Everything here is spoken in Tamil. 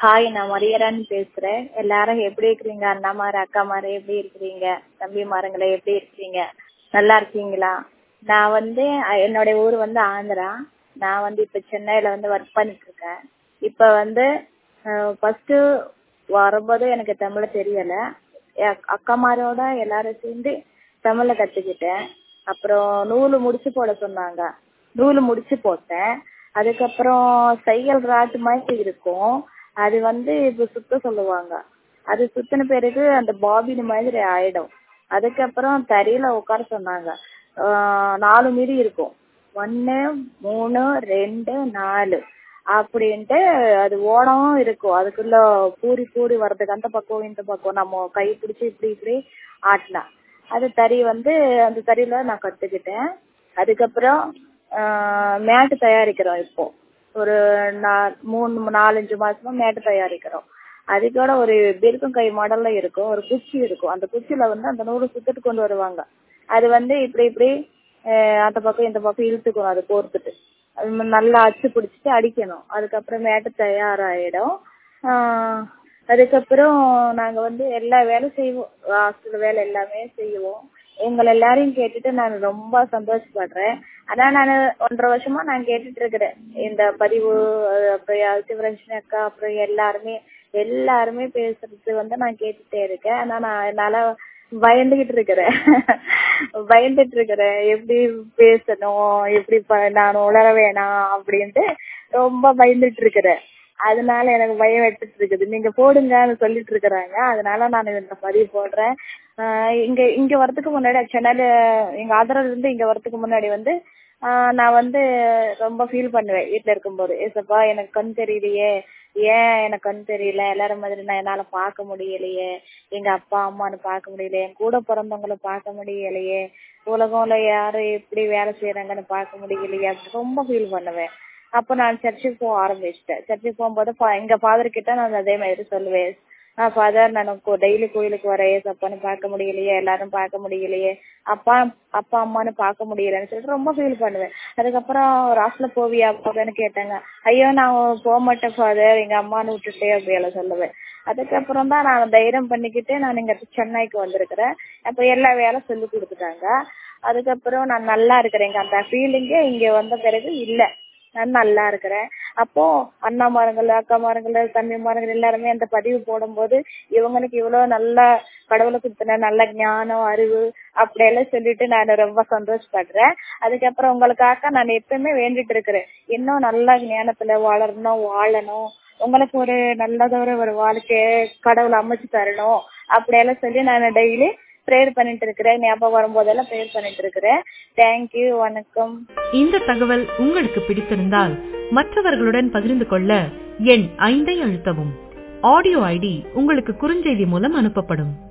ஹாய் நான் மரியராணி பேசுறேன் எல்லாரும் எப்படி இருக்கிறீங்க அண்ணாமாரு அக்காமாரு எப்படி இருக்கிறீங்க தம்பிமாருங்களே எப்படி இருக்கிறீங்க நல்லா இருக்கீங்களா நான் வந்து அஹ், என்னுடைய ஊர் வந்து ஆந்திரா நான் வந்து இப்ப சென்னையில வந்து ஒர்க் பண்ணிட்டு இருக்கேன் இப்ப வந்து ஃபர்ஸ்ட் வரும்போது எனக்கு தமிழ் தெரியல என் அக்காமாரோட எல்லாரும் சேர்ந்து தமிழ கத்துக்கிட்டேன் அப்புறம் நூலு முடிச்சு போட சொன்னாங்க நூலு முடிச்சு போட்டேன் அதுக்கப்புறம் தையல் ராட்டு மாதிரி இருக்கும் அது வந்து இப்ப சுத்த சொல்லுவாங்க அது சுத்தின பிறகு அந்த பாபின் மாதிரி ஆயிடும் அதுக்கப்புறம் தறியில உட்கார சொன்னாங்க ஆஹ் நாலு மீறி இருக்கும் ஒன்னு மூணு ரெண்டு நாலு அப்படின்ட்டு அது ஓடவும் இருக்கும் அதுக்குள்ள பூரி பூரி வர்றதுக்கு அந்த பக்கம் இந்த பக்கம் நம்ம கை பிடிச்சி இப்படி இப்படி ஆட்டலாம் அது தறி வந்து அந்த தறியில நான் கத்துக்கிட்டேன் அதுக்கப்புறம் ஆஹ் மேட்டு தயாரிக்கிறோம் இப்போ ஒரு நா- மூணு நாலஞ்சு மாசமா மேட்டு தயாரிக்கிறோம் அது கூட ஒரு பெருக்கும் கை மாடல்ல இருக்கும் ஒரு குச்சி இருக்கும் அந்த குச்சியில வந்து அந்த நூறு சுத்திட்டு கொண்டு வருவாங்க அது வந்து இப்படி இப்படி ஆஹ் அந்த பக்கம் இந்த பக்கம் இழுத்துக்கணும் அது கோர்த்துட்டு அது ம- நல்லா அச்சு பிடிச்சிட்டு அடிக்கணும் அதுக்கப்புறம் மேட்டு தயாராயிடும் ஆஹ் அதுக்கப்புறம் நாங்க வந்து எல்லா வேலையும் செய்வோம் ஹாஸ்டல் வேலை எல்லாமே செய்வோம் எங்களை எல்லாரையும் கேட்டுட்டு நான் ரொம்ப சந்தோஷப்படுறேன் அதான் நான் ஒன்றரை வருஷமா நான் கேட்டுட்டு இருக்கிறேன் இந்த பதிவு அஹ் அப்புறம் சிவரஞ்சனி அக்கா அப்புறம் எல்லாருமே எல்லாருமே பேசுறது வந்து நான் கேட்டுட்டே இருக்கேன் ஆனா நான் என்னால பயந்துகிட்டு இருக்கிறேன் பயந்துட்டு இருக்கிறேன் எப்படி பேசணும் எப்படி ப- நான் உளர வேணாம் அப்படின்ட்டு ரொம்ப பயந்துட்டு இருக்கிறேன் அதனால எனக்கு பயம் எடுத்துட்டு இருக்குது நீங்க போடுங்கன்னு சொல்லிட்டு இருக்கிறாங்க அதனால நான் இந்த பதிவு போடுறேன் ஆஹ் இங்க இங்க வரதுக்கு முன்னாடி சென்னையில எங்க ஆதரவுல இருந்து இங்க வரதுக்கு முன்னாடி வந்து ஆஹ் நான் வந்து ரொம்ப ஃபீல் பண்ணுவேன் வீட்ல இருக்கும்போது ஏசப்பா எனக்கு கண் தெரியலையே ஏன் எனக்கு கண் தெரியல எல்லாரும் மாதிரி நான் என்னால பார்க்க முடியலையே எங்க அப்பா அம்மான்னு பார்க்க முடியல என் கூட பிறந்தவங்கள பார்க்க முடியலையே உலகம்ல யாரு எப்படி வேலை செய்யறாங்கன்னு பார்க்க முடியலையே அப்படி ரொம்ப ஃபீல் பண்ணுவேன் அப்ப நான் சர்ச்சுக்கு போக ஆரம்பிச்சிட்டேன் சர்ச்சுக்கு போகும்போது பா- எங்க ஃபாதர் கிட்ட நான் அதே மாதிரி சொல்லுவேன் நான் ஃபாதர் நான் டெய்லி கோயிலுக்கு வரேன் ஏசப்பான்னு பார்க்க முடியலையே எல்லாரும் பார்க்க முடியலையே அப்பா அப்பா அம்மான்னு பார்க்க முடியலன்னு சொல்லிட்டு ரொம்ப ஃபீல் பண்ணுவேன் அதுக்கப்புறம் ஒரு ஹாஸ்டல் போவியா அப்படின்னு கேட்டாங்க ஐயோ நான் போக மாட்டேன் ஃபாதர் எங்க அம்மான்னு விட்டுட்டே அப்படியெல்லாம் சொல்லுவேன் அதுக்கப்புறம் தான் நான் தைரியம் பண்ணிக்கிட்டு நான் இங்க சென்னைக்கு வந்திருக்கிறேன் அப்ப எல்லா வேலை சொல்லி கொடுத்துட்டாங்க அதுக்கப்புறம் நான் நல்லா இருக்கிறேன் இங்க அந்த ஃபீலிங்கே இங்க வந்த பிறகு இல்ல நான் நல்லா இருக்கிறேன் அப்போ அண்ணா மாருங்கள் அக்கா மாருங்கள் தம்பி மாருங்கள் எல்லாருமே அந்த பதிவு போடும்போது இவங்களுக்கு இவ்வளவு நல்ல கடவுளை கொடுத்தன நல்ல ஞானம் அறிவு அப்படியெல்லாம் சொல்லிட்டு நான் ரொம்ப சந்தோஷப்படுறேன் அதுக்கப்புறம் உங்களுக்காக நான் எப்பவுமே வேண்டிட்டு இருக்கிறேன் இன்னும் நல்ல ஞானத்துல வளரணும் வாழணும் உங்களுக்கு ஒரு நல்லதொரு ஒரு வாழ்க்கைய கடவுள் அமைச்சு தரணும் அப்படியெல்லாம் சொல்லி நான் டெய்லி ப்ரேயர் பண்ணிட்டு இருக்கிறேன் ஞாபகம் வரும்போதெல்லாம் ப்ரேயர் பண்ணிட்டு இருக்கிறேன் தேங்க்யூ வணக்கம் இந்த தகவல் உங்களுக்கு பிடித்திருந்தால் மற்றவர்களுடன் பகிர்ந்து கொள்ள எண் ஐந்தை அழுத்தவும் ஆடியோ ஐடி உங்களுக்கு குறுஞ்செய்தி மூலம் அனுப்பப்படும்